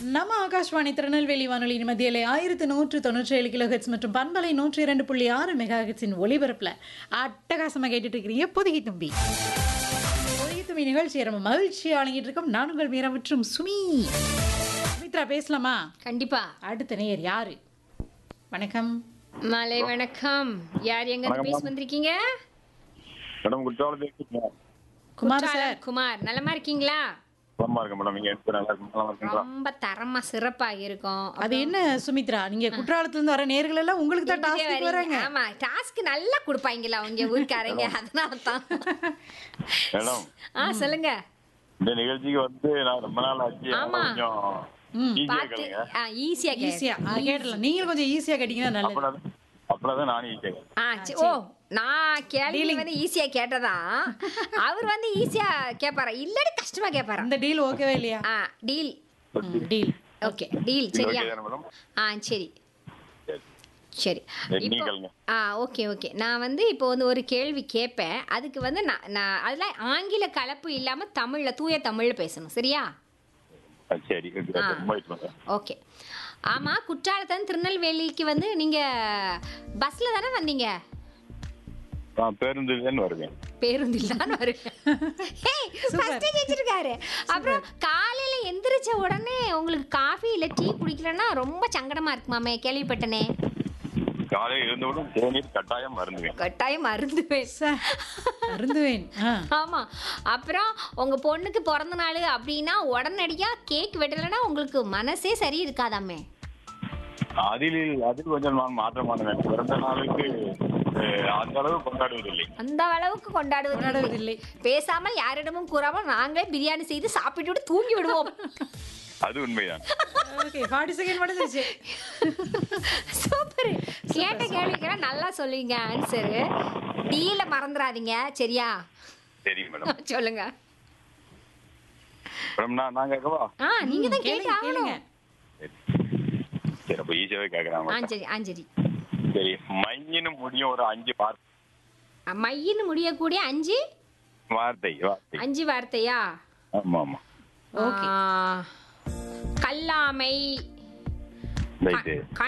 நம்ம ஆகாஷ்வாணி திருநெல்வேலி வானொலி மத்தியிலே ஆயிரத்து நூற்று தொண்ணூற்றி ஏழு கிலோ ஹெட்ஸ் மற்றும் பண்பலை நூற்றி இரண்டு புள்ளி ஆறு மெகா ஹெட்ஸின் ஒளிபரப்பில் அட்டகாசமாக கேட்டுட்டு இருக்கிறீங்க பொதுகி தும்பி பொதுகி தும்பி நிகழ்ச்சியை நம்ம மகிழ்ச்சி ஆளுங்கிட்டு இருக்கோம் நான் உங்கள் மீரா மற்றும் சுமி சுமித்ரா பேசலாமா கண்டிப்பா அடுத்த நேயர் யாரு வணக்கம் மாலை வணக்கம் யார் எங்க இருந்து பேசி வந்திருக்கீங்க மேடம் குற்றாலத்துக்கு குமார் குற்றாலம் சார் குமார் நலமா இருக்கீங்களா நலமா இருக்கு மேடம் நீங்க எப்படி நல்லா இருக்கு- நல்லா இருக்கீங்களா ரொம்ப தரமா சிறப்பா இருக்கும் அது என்ன சுமித்ரா நீங்க குற்றாலத்துல இருந்து வர நேர்கள் எல்லாம் உங்களுக்கு தான் இங்கே டாஸ்க்கு வரீங்க. வராங்க ஆமா டாஸ்க் நல்லா கொடுப்பாங்களா உங்க ஊருக்காரங்க அதனால தான் மேடம் ஆ சொல்லுங்க இந்த நிகழ்ச்சிக்கு வந்து நான் ரொம்ப நாள் ஆச்சு ஆமா. அதனால ம். கொஞ்சம் ஈஸியா பார்த்து கேளுங்க ஈஸியா ஈஸியா கேட்டலாம் நீங்களும் கொஞ்சம் ஈஸியா கேட்டீங்கன்னா நல்லது அப்படிதான் அப்படிதான் நானும் ஈஸியா கேட்கறேன் ஆ சி- ஓ நான் கேள்வி வந்து ஈஸியா கேட்டதா அவர் வந்து ஈஸியா கேட்பாரா இல்லடி கஷ்டமா கேட்பாரா அந்த டீல் ஓகேவா இல்லையா ஆ டீல் டீல் ஓகே டீல் சரியா ஓகே மேடம் ஆ சரி சரி. சரி சரி, நீங்க இப்போ கேளுங்க. ஆ ஓகே ஓகே நான் வந்து இப்போ வந்து ஒரு கேள்வி கேட்பேன் அதுக்கு வந்து நான் நான் அதில் ஆங்கில கலப்பு இல்லாமல் தமிழில் தூய தமிழில் பேசணும் சரியா ஆ, சரி ஓகே, ஆ. ரொம்ப வெயிட் பண்றேன் ஓகே ஆமாம் குற்றாலத்தன் திருநெல்வேலிக்கு வந்து நீங்கள் பஸ்ஸில் தானே வந்தீங்க ஆ பேருந்துலேன்னு வருவேன் பேருந்தில் தான் வருவேன் ஹேய், first ஏ ஜெயிச்சிருக்காரு அப்புறம் காலையில் எந்திரிச்ச உடனே உங்களுக்கு காஃபி இல்லை டீ குடிக்கலன்னா ரொம்ப சங்கடமா இருக்குமாமே கேள்விப்பட்டனே காலையில் இருந்தவுடன் தேநீர் கட்டாயம் மருந்துவேன் கட்டாயம் மருந்துவேன் அருந்துவேன் ஆ ஆமா அப்புறம் உங்க பொண்ணுக்கு பிறந்த நாள் அப்படின்னா உடனடியா கேக் வெட்டலைன்னா உங்களுக்கு மனசே சரி இருக்காதாமே அதில் அதில் கொஞ்சம் நான் மாற்றமானவன் பிறந்த நாளுக்கு அஹ், அந்த அளவு கொண்டாடுவதில்லை அந்த அளவுக்கு கொண்டாடுவது கொண்டாடுவதில்லை. பேசாமல் யாரிடமும் கூறாமல் நாங்களே பிரியாணி செய்து சாப்பிட்டு தூங்கி விடுவோம் அது உண்மைதான் ஓகே ஃபார்ட்டி செகண்ட் முடிஞ்சிருச்சு சூப்பர் கேட்ட கேள்விக்கெல்லாம் நல்லா சொல்லுவீங்க ஆன்சரு டீல மறந்துடாதீங்க சரியா சரி மேடம் சொல்லுங்க மேடம் நான் நான் கேட்கவா ஆ நீங்க தான் கேளுங்க கேட்டு கேளுங்க ஆகணும் சரி சரி அப்போ ஈஸியாவே கேட்குறாங்க ஆ சரி ஆ சரி சரி மையின்னு முடியும் ஒரு அஞ்சு வார்த்தை மையின்னு முடியக்கூடிய அஞ்சு வார்த்தை வார்த்தை அஞ்சு வார்த்தையா ஆமா ஆமா ஓகே ஆ, கல்லாமை ரைட்டு